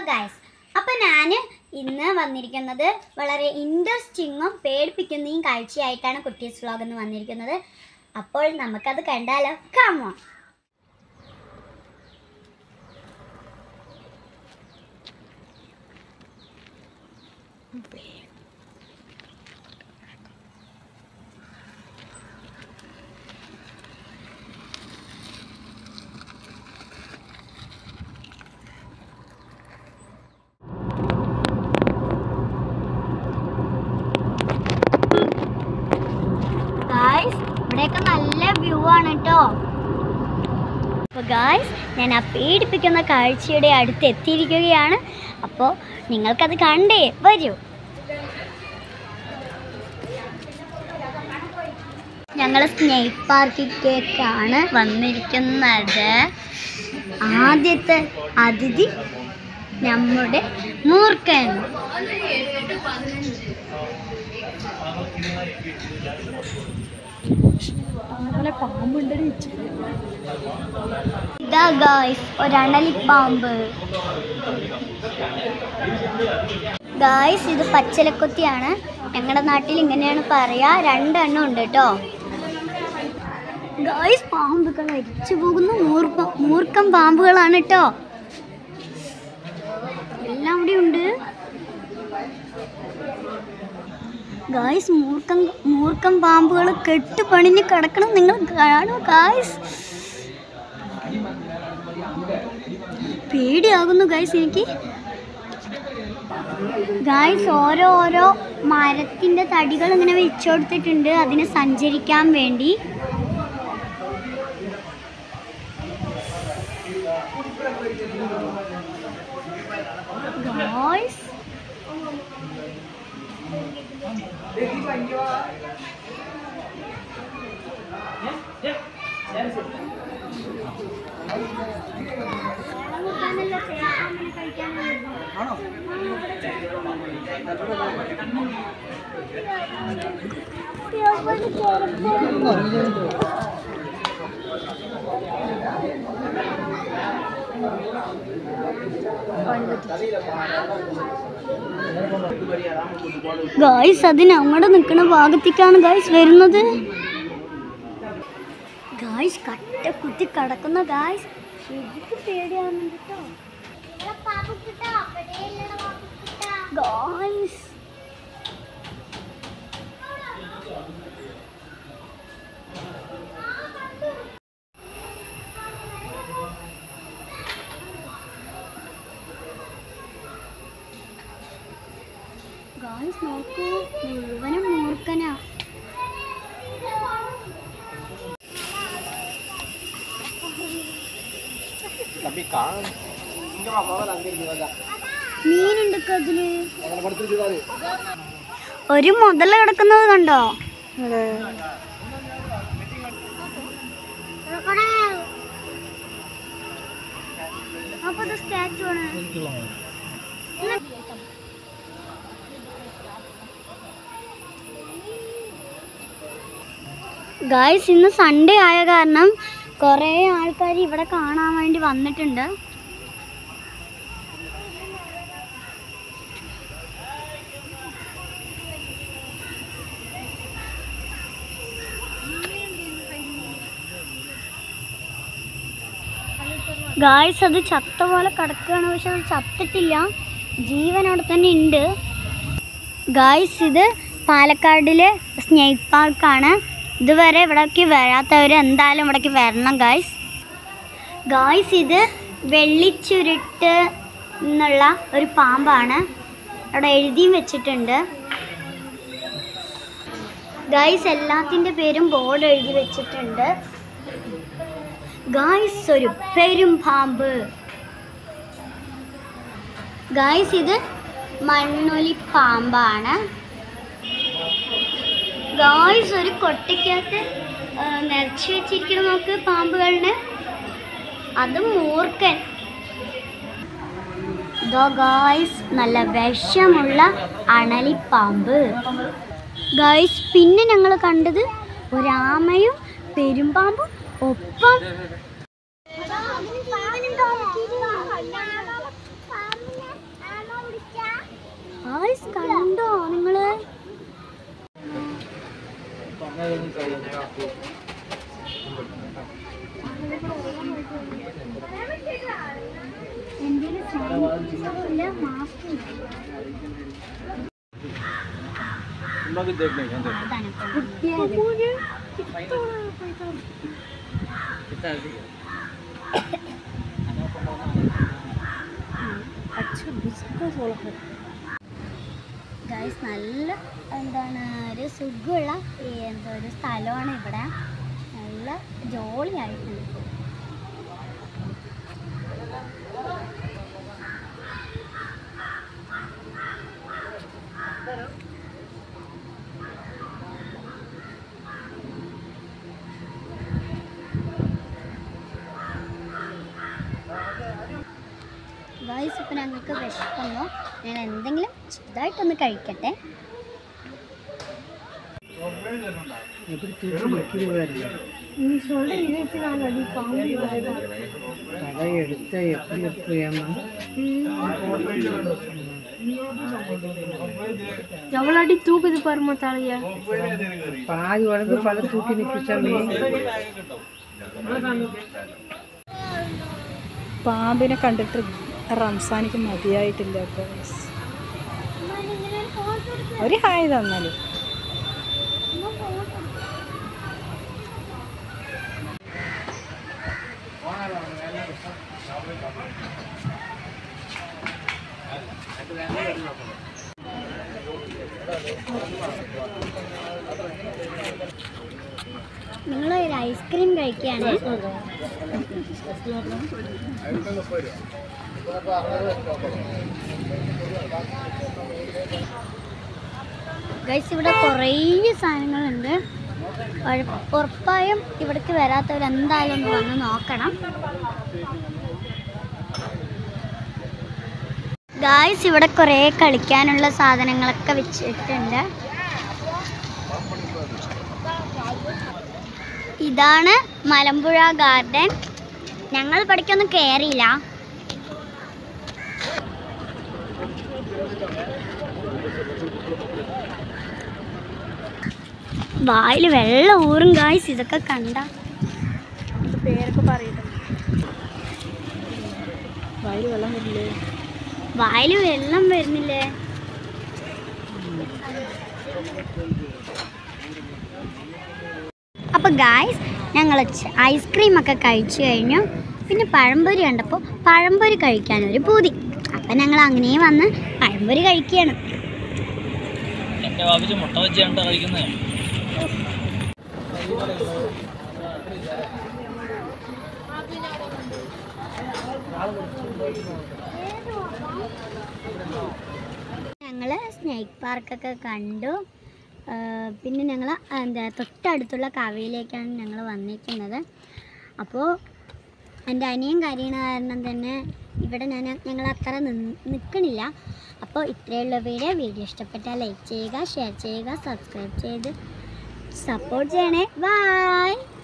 Guys അപ്പം ഞാൻ ഇന്ന് വന്നിരിക്കുന്നത് വളരെ ഇൻട്രസ്റ്റിങ്ങും പേടിപ്പിക്കുന്നതും കാഴ്ചയായിട്ടാണ് കുട്ടീസ് വ്ളോഗ് എന്ന് വന്നിരിക്കുന്നത് അപ്പോൾ നമുക്കത് കണ്ടാലോ കാമോ ഗായ്സ് ഇവിടെയൊക്കെ നല്ല വ്യൂ ആണ് കേട്ടോ അപ്പോൾ ഗായ്സ് ഞാൻ ആ പേടിപ്പിക്കുന്ന കാഴ്ചയുടെ അടുത്ത് എത്തിയിരിക്കുകയാണ് അപ്പോൾ നിങ്ങൾക്കത് കണ്ടേ വരൂ ഞങ്ങൾ സ്നേക്ക് പാർക്കിലേക്കാണ് വന്നിരിക്കുന്നത് ആദ്യത്തെ അതിഥി നമ്മുടെ മൂർഖൻ ഇതാ ഗായ്സ് ഒരണലിപ്പാമ്പ് ഗായ്സ് ഇത് പച്ചലക്കൊത്തിയാണ് ഞങ്ങളുടെ നാട്ടിൽ ഇങ്ങനെയാണ് പറയാ രണ്ടെണ്ണം ഉണ്ട് കേട്ടോ ഗായ്സ് പാമ്പുകൾ അരിച്ചു പോകുന്ന മൂർഖ മൂർഖം പാമ്പുകളാണ് കേട്ടോ എല്ലാം ഇവിടെ ഉണ്ട് ഗായ്സ് മൂർഖം മൂർഖം പാമ്പുകൾ കെട്ട് പണിഞ്ഞ് കിടക്കണം നിങ്ങൾ കാണൂ ഗായ്സ് പേടിയാകുന്നു ഗായ്സ് എനിക്ക് ഗായ്സ് ഓരോ ഓരോ മരത്തിന്റെ തടികൾ ഇങ്ങനെ വെച്ചു കൊടുത്തിട്ടുണ്ട് അതിന് സഞ്ചരിക്കാൻ വേണ്ടി ഗായ്സ് ഗായ്സ് അതിന് അങ്ങോട്ട് നിൽക്കുന്ന ഭാഗത്തേക്കാണ് ഗായ്സ് വരുന്നത് ഗായ്സ് കട്ട കുത്തി കിടക്കുന്ന ഗായ്സ് ശരിക്കും പേടിയാവുന്നുണ്ട് കേട്ടോ ഗായ്സ് ഗായ്സ് നോക്കൂ മുഴുവനും മൂർഖനാ tapi kan ini apa apa nanti juga മീനുണ്ട് അതില് kalau pasti juga ada ഒരു മുതല കിടക്കുന്നത് കണ്ടോ അപ്പൊ ഇത് സ്റ്റാച്ചു ആണ് ഗായ്സ് ഇന്ന് സൺഡേ ആയ കാരണം കുറേ ആൾക്കാർ ഇവിടെ കാണാൻ വേണ്ടി വന്നിട്ടുണ്ട് ഗായ്സ് അത് ചത്ത പോലെ കിടക്കുകയാണ് പക്ഷെ അത് ചത്തിട്ടില്ല ജീവൻ അവിടെ തന്നെ ഉണ്ട് ഗായ്സ് ഇത് പാലക്കാടിലെ സ്നേക്ക് പാർക്കാണ് ഇതുവരെ ഇവിടേക്ക് വരാത്തവർ എന്തായാലും ഇവിടേക്ക് വരണം ഗായ്സ് ഗായ്സ് ഇത് വെള്ളിച്ചുരുട്ട് എന്നുള്ള ഒരു പാമ്പാണ് അവിടെ എഴുതിയും വെച്ചിട്ടുണ്ട് ഗായ്സ് എല്ലാത്തിൻ്റെ പേരും ബോർഡ് എഴുതി വെച്ചിട്ടുണ്ട് ഗായ്സ് ഒരു പെരും പാമ്പ് ഗായ്സ് ഇത് മണ്ണൊലി പാമ്പാണ് ഗായ്സ് ഒരു കൊട്ടയ്ക്കകത്ത് ആ, നിറച്ച് വെച്ചിരിക്കണം നോക്ക് പാമ്പുകളിനെ അത് മൂർഖൻ ഇതോ ഗായ്സ് നല്ല വിഷമുള്ള അണലിപ്പാമ്പ് ഗായ്സ് പിന്നെ ഞങ്ങൾ കണ്ടത് ഒരാമയും പെരുമ്പാമ്പും ഒപ്പം तुम्हारा देख लेंगे कितना ഗൈസ് നല്ല എന്താണ് ഒരു സുഖമുള്ള ഈ എന്താ ഒരു സ്ഥലമാണ് ഇവിടെ നല്ല ജോളിയായിട്ടുണ്ട് ഗൈസ് ഇപ്പം ഞങ്ങൾക്ക് വിശക്കുന്നു ഞാൻ എന്തെങ്കിലും ചെറുതായിട്ടൊന്ന് കഴിക്കട്ടെ எடுத்த எப்படி இருக்கு ஏமா எவ்வளோ அடி தூக்குது பாருமா தலைய பாதி உடம்பு பல தூக்கி நிற்கிச்சாமே പാമ്പിനെ കണ്ടിട്ട് റംസാനിക്ക് മതിയായിട്ടില്ല guys. ഒരു ഹായ് തന്നാല് നിങ്ങൾ ഒരു ഐസ്ക്രീം കഴിക്കുകയാണ് ഗൈസ് ഇവിടെ കുറേ സാധനങ്ങളുണ്ട് ഉറ- ഉറപ്പായും ഇവിടേക്ക് വരാത്തവർ എന്തായാലും ഒന്ന് വന്ന് നോക്കണം ഗായ്സ് ഇവിടെ കുറേ കളിക്കാനുള്ള സാധനങ്ങളൊക്കെ വെച്ചിട്ടുണ്ട് ഇതാണ് മലമ്പുഴ ഗാർഡൻ ഞങ്ങൾ ഇവിടേക്കൊന്നും കയറിയില്ല വായിൽ വെള്ളം ഊറും ഗായ്സ് ഇതൊക്കെ കണ്ട പേരൊക്കെ പറയുന്നത് വയല് വെള്ളം വരില്ലേ വായിൽ വെള്ളം വരുന്നില്ലേ അപ്പോൾ ഗായ്സ് ഞങ്ങൾ ഐസ്ക്രീം ഒക്കെ കഴിച്ചു കഴിഞ്ഞു പിന്നെ പഴംപൊരി കണ്ടപ്പോൾ പഴംപൊരി കഴിക്കാനൊരു പൂതി അപ്പം ഞങ്ങൾ അങ്ങനെ വന്ന് പഴംപൊരി കഴിക്കുകയാണ് എന്റെ ബാബിച്ച് മുട്ട വെച്ചാണ് കഴിക്കുന്നത് ഞങ്ങൾ സ്നേക്ക് പാർക്കൊക്കെ കണ്ടു ആ, പിന്നെ ഞങ്ങൾ എന്താ തൊട്ടടുത്തുള്ള കവയിലേക്കാണ് ഞങ്ങൾ വന്നിരിക്കുന്നത് അപ്പോൾ എൻ്റെ അനിയൻ കരയണ കാരണം തന്നെ ഇവിടെ ഞാൻ ഞങ്ങൾ അത്ര നിൽക്കണില്ല അപ്പോൾ ഇത്രയുള്ള വീഡിയോ വീഡിയോ ഇഷ്ടപ്പെട്ടാൽ ലൈക്ക് ചെയ്യുക ഷെയർ ചെയ്യുക സബ്സ്ക്രൈബ് ചെയ്ത് സപ്പോർട്ട് ചെയ്യണേ ബൈ